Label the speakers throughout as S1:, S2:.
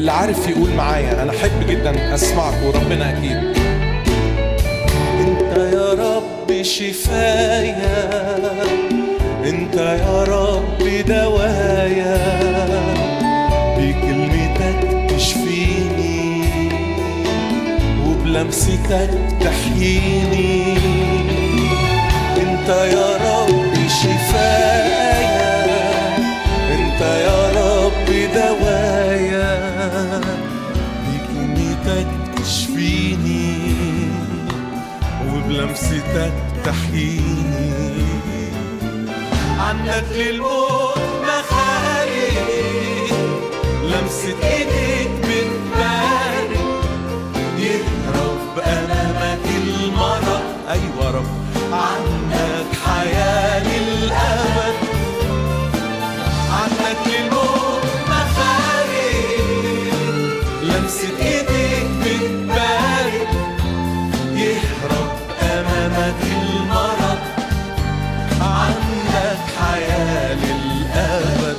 S1: اللي عارف يقول معايا انا احب جدا اسمعك وربنا اكيد انت يا رب شفايا انت يا رب دوايا بكلمتك تشفيني وبلمستك تحييني انت يا رب شفايا انت يا رب دوايا بكلمتك تشفيني وبلمستك تحييني عنك للموت مخارج لمسة ايديك بتبارك يهرب امامك المرض ايوه رب عنك حياة للأبد عنك للموت مخارج لمسة ايديك بتبارك يهرب امامك المرض عندك حياة للأبد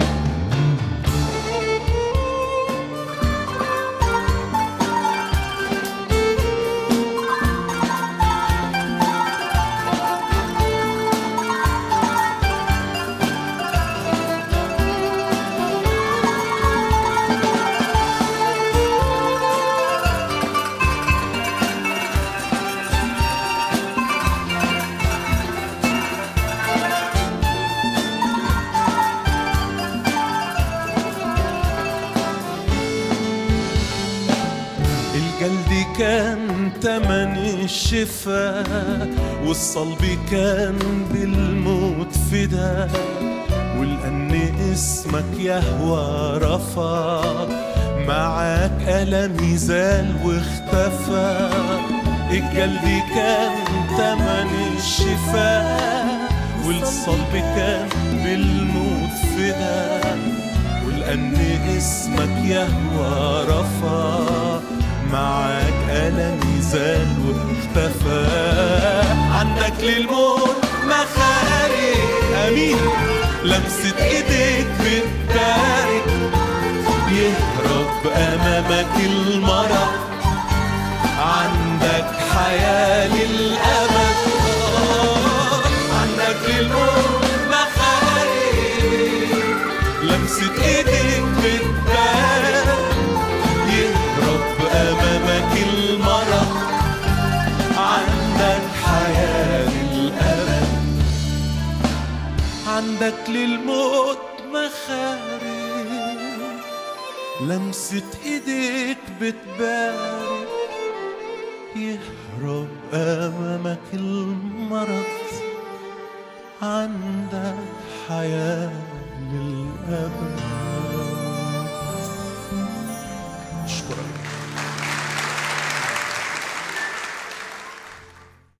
S1: الجلد كان تمن الشفاء والصلب كان بالموت فدا ولأن اسمك يهوى رفع معاك ألمي زال واختفى الجلد كان تمن الشفاء والصلب كان بالموت فدا ولأن اسمك يهوى رفع معاك ألمي زال واختفى عندك للموت مخارج أمين لمسة إيديك بتبارك يهرب أمامك المرض عندك حياة للأبد آه، عندك للموت مخارج لمسة ايديك بتبان يهرب امامك المرض عندك حياة للأبد عندك للموت مخارج لمسة ايديك بتبارك يهرب امامك المرض عندك حياة للأبد